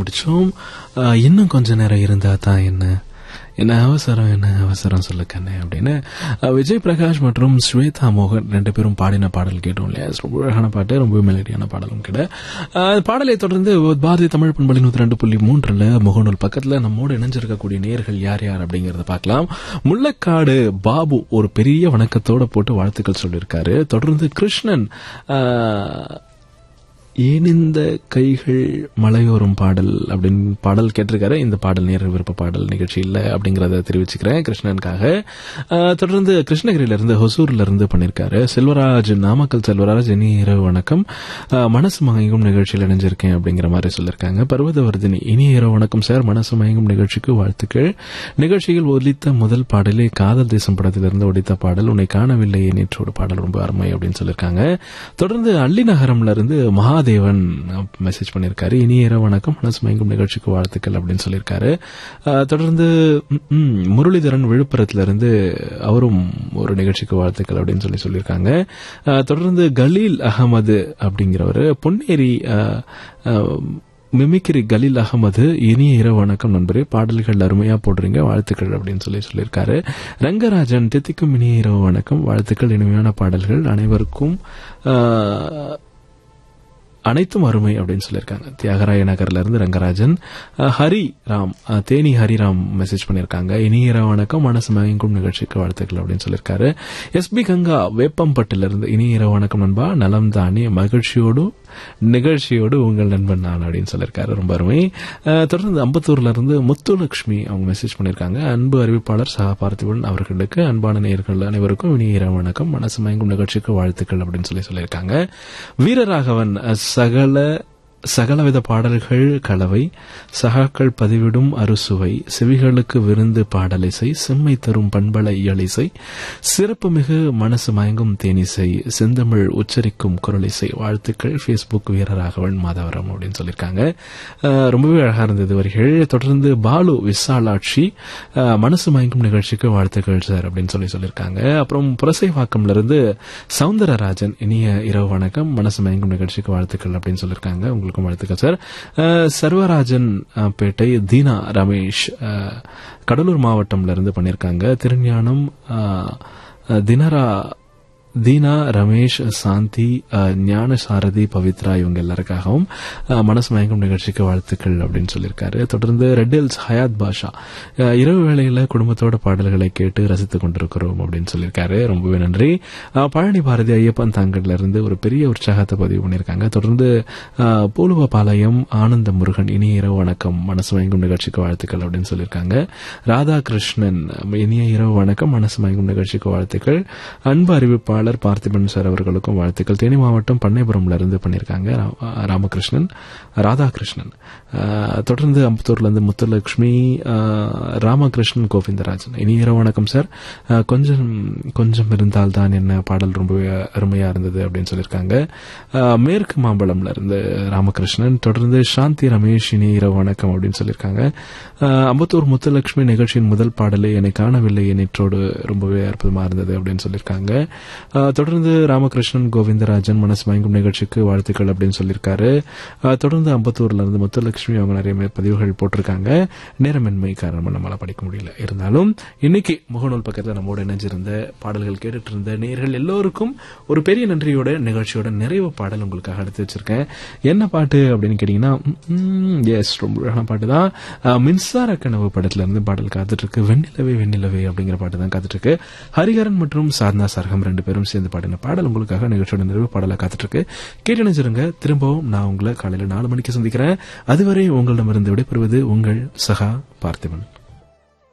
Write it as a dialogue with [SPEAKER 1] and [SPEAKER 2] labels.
[SPEAKER 1] முடிச்சோம் அஹ், இன்னும் கொஞ்ச நேரம் இருந்தா தான் என்ன என்ன அவசரம் என்ன அவசரம் சொல்லு கண்ணே அப்படின்னு அஹ், விஜய் பிரகாஷ் மற்றும் ஸ்வேதா மோகன் ரெண்டு பேரும் பாடின பாடல் கேட்டோம் இல்லையா ரொம்ப அழகான பாட்டு ரொம்ப மெலடியான பாடலும் கூட அஹ், பாடலை தொடர்ந்து பாரதிய தமிழ் பண்பலி நூத்தி ரெண்டு புள்ளி மூன்றுல முகநூல் பக்கத்துல நம்மோடு இணைஞ்சிருக்கக்கூடிய நேர்கள் யார் யார் அப்படிங்கறத பார்க்கலாம் முள்ளக்காடு பாபு ஒரு பெரிய வணக்கத்தோட போட்டு வாழ்த்துக்கள் சொல்லியிருக்காரு தொடர்ந்து கிருஷ்ணன் அஹ், ஏன் இந்த கைகள் மலையோரம் பாடல் அப்படின்னு பாடல் கேட்டிருக்காரு இந்த பாடல் நேர விருப்ப பாடல் நிகழ்ச்சி இல்ல அப்படிங்கறத தெரிவிச்சுக்கிறேன் கிருஷ்ணனுக்காக ஆஹ், தொடர்ந்து கிருஷ்ணகிரியில இருந்து ஹொசூர்ல இருந்து பண்ணிருக்காரு செல்வராஜ் நாமக்கல் செல்வராஜ் இனி இரவு வணக்கம் ஆஹ், மனசு மயங்கும் நிகழ்ச்சியில் இணைஞ்சிருக்கேன் அப்படிங்கிற மாதிரி சொல்லியிருக்காங்க பர்வதவர்தினி இனி இரவு வணக்கம் சார் மனசு மயங்கும் நிகழ்ச்சிக்கு வாழ்த்துக்கள் நிகழ்ச்சியில் ஒலித்த முதல் பாடலே காதல் தேசம் படத்திலிருந்து ஒலித்த பாடல் உன்னை காணவில்லையே நேற்றோட பாடல் ரொம்ப அருமை அப்படின்னு சொல்லியிருக்காங்க தொடர்ந்து அள்ளி நகரம்ல இருந்து மகாதேவன் மெசேஜ் பண்ணியிருக்காரு இனி இரவு வணக்கம் மனசு மயங்கும் நிகழ்ச்சிக்கு வாழ்த்துக்கள் அப்படின்னு சொல்லியிருக்காரு அஹ், தொடர்ந்து ம், ம், முரளிதரன் விழுப்புரத்துல இருந்து அவரும் ஒரு நிகழ்ச்சிக்கு வாழ்த்துக்கள் அப்படின்னு சொல்லி சொல்லியிருக்காங்க அஹ், தொடர்ந்து கலீல் அகமது அப்படிங்கிறவர் பொன்னேரி அஹ், அஹ், மிமிக்ரி கலீல் அகமது இனிய இரவு வணக்கம் நண்பரே பாடல்கள் அருமையா போடுறீங்க வாழ்த்துக்கள் அப்படின்னு சொல்லி சொல்லியிருக்காரு ரங்கராஜன் தித்திக்கும் இனிய இரவு வணக்கம் வாழ்த்துக்கள் இனிமையான பாடல்கள் அனைவருக்கும் ஆஹ், அனைத்தும் அருமை அப்படின்னு சொல்லியிருக்காங்க தியாகராய நகர்ல இருந்து ரங்கராஜன் அஹ், ஹரி ராம் அஹ், தேனி ஹரிராம் மெசேஜ் பண்ணியிருக்காங்க இனிய இரவு வணக்கம் மனசு மயங்கும் நிகழ்ச்சிக்கு வாழ்த்துக்கள் அப்படின்னு சொல்லியிருக்காரு எஸ்பி கங்கா வேப்பம்பட்டில இருந்து இனிய இரவு வணக்கம் நண்பா நலம் தானே மகிழ்ச்சியோடு நிகழ்ச்சியோடு உங்கள் நண்பன் நான் அப்படின்னு சொல்லியிருக்காரு ரொம்ப அருமை அஹ், தொடர்ந்து அம்பத்தூர்ல இருந்து முத்துலட்சுமி அவங்க மெசேஜ் பண்ணியிருக்காங்க அன்பு அறிவிப்பாளர் சகா பார்த்திபன் அவர்களுக்கு அன்பான நேயர்கள் அனைவருக்கும் இனிய இரவு வணக்கம் மனசு மயங்கும் நிகழ்ச்சிக்கு வாழ்த்துக்கள் அப்படின்னு சொல்லி சொல்லியிருக்காங்க வீரராகவன் அஹ், சகல சகலவித பாடல்கள் கலவை சகாக்கள் பதிவிடும் அறுசுவை செவிகளுக்கு விருந்து பாடலிசை செம்மை தரும் பண்பல இயலிசை சிறப்புமிகு மனசு மயங்கும் தேனிசை செந்தமிழ் உச்சரிக்கும் குரலிசை வாழ்த்துக்கள் ஃபேஸ்புக் வீரராகவன் மாதவரம் அப்படின்னு சொல்லியிருக்காங்க அஹ், ரொம்பவே அழகா இருந்தது வரிகள் தொடர்ந்து பாலு விசாலாட்சி அஹ், மனசு மயங்கும் நிகழ்ச்சிக்கு வாழ்த்துக்கள் சார் அப்படின்னு சொல்லி சொல்லியிருக்காங்க அப்புறம் புரசைவாக்கம்ல இருந்து சவுந்தரராஜன் இனிய இரவு வணக்கம் மனசு மயங்கும் நிகழ்ச்சிக்கு வாழ்த்துக்கள் அப்படின்னு சொல்லியிருக்காங்க உங்களுக்கும் வாழ்த்துக்கள் சார் அஹ், சர்வராஜன் அஹ், பேட்டை தீனா ரமேஷ் அஹ், கடலூர் மாவட்டம்ல இருந்து பண்ணியிருக்காங்க திருஞானம் அஹ், அஹ், தினரா தீனா ரமேஷ் சாந்தி அஹ், ஞான சாரதி பவித்ரா இவங்க எல்லாருக்காகவும் அஹ், மனசு மயங்கும் நிகழ்ச்சிக்கு வாழ்த்துக்கள் அப்படின்னு சொல்லியிருக்காரு தொடர்ந்து ரெட் ஹில்ஸ் ஹயாத் பாஷா அஹ், இரவு வேளையில குடும்பத்தோட பாடல்களை கேட்டு ரசித்துக் கொண்டிருக்கிறோம் அப்படின்னு சொல்லியிருக்காரு ரொம்பவே நன்றி அஹ், பழனி பாரதி ஐயப்பன் தாங்கல்ல இருந்து ஒரு பெரிய உற்சாகத்தை பதிவு பண்ணியிருக்காங்க தொடர்ந்து அஹ், பூலுவபாளையம் ஆனந்த முருகன் இனிய இரவு வணக்கம் மனசு மயங்கும் நிகழ்ச்சிக்கு வாழ்த்துக்கள் அப்படின்னு சொல்லியிருக்காங்க ராதாகிருஷ்ணன் இனிய இரவு வணக்கம் மனசு மயங்கும் நிகழ்ச்சிக்கு வாழ்த்துக்கள் அன்பு அறிவிப்பாளர் பார்த்திபன் சார் அவர்களுக்கும் வாழ்த்துக்கள் தேனி மாவட்டம் பண்ணைபுரம்ல இருந்து பண்ணியிருக்காங்க ரா- ராமகிருஷ்ணன் ராதாகிருஷ்ணன் அஹ், தொடர்ந்து அம்பத்தூர்ல இருந்து முத்துலட்சுமி அஹ், ராமகிருஷ்ணன் கோவிந்தராஜன் இனி இரவு வணக்கம் சார் அஹ், கொஞ்சம் கொஞ்சம் இருந்தால் தான் என்ன பாடல் ரொம்பவே அருமையா இருந்தது அப்படின்னு சொல்லியிருக்காங்க அஹ், மேற்கு மாம்பழம்ல இருந்து ராமகிருஷ்ணன் தொடர்ந்து சாந்தி ரமேஷ் இனி இரவு வணக்கம் அப்படின்னு சொல்லியிருக்காங்க அஹ், அம்பத்தூர் முத்துலட்சுமி நிகழ்ச்சியின் முதல் பாடலை என்னை காணவில்லை நேற்றோடு ரொம்பவே அற்புதமா இருந்தது அப்படின்னு சொல்லியிருக்காங்க அஹ், தொடர்ந்து ராமகிருஷ்ணன் கோவிந்தராஜன் மனசு மயங்கும் நிகழ்ச்சிக்கு வாழ்த்துக்கள் அப்படின்னு சொல்லியிருக்காரு அஹ், தொடர்ந்து அம்பத்தூர்ல இருந்து முத்துலட்சுமி அவங்க நிறைய மே- பதிவுகள் போட்டிருக்காங்க நேரமின்மை காரணமா நம்மளால படிக்க முடியல இருந்தாலும் இன்னைக்கு முகநூல் பக்கத்துல நம்மோட இணைஞ்சிருந்த பாடல்கள் கேட்டுட்டு இருந்த நேர்கள் எல்லோருக்கும் ஒரு பெரிய நன்றியோட நிகழ்ச்சியோட நிறைவு பாடல் உங்களுக்காக எடுத்து வச்சிருக்கேன் என்ன பாட்டு அப்படின்னு கேட்டீங்கன்னா எஸ் ரொம்ப அழகான பாட்டு தான் அஹ், மின்சார கனவு படத்துல இருந்து பாடல் காத்துட்டு இருக்கு வெண்ணிலவே வெண்ணிலவே அப்படிங்கிற பாட்டு தான் காத்துட்டு இருக்கு ஹரிஹரன் மற்றும் சாதனா சர்கம் ரெண்டு பேரும் சேர்ந்து பாடின பாடல் உங்களுக்காக நிகழ்ச்சியோட நிறைவு பாடலா காத்துட்டு இருக்கு கேட்டு நினைச்சிருங்க திரும்பவும் நான் உங்களை காலையில நாலு மணிக்கு சந்திக்கிறேன் அதுவரை உங்களிடமிருந்து விடைபெறுவது உங்கள் சகா பார்த்திபன்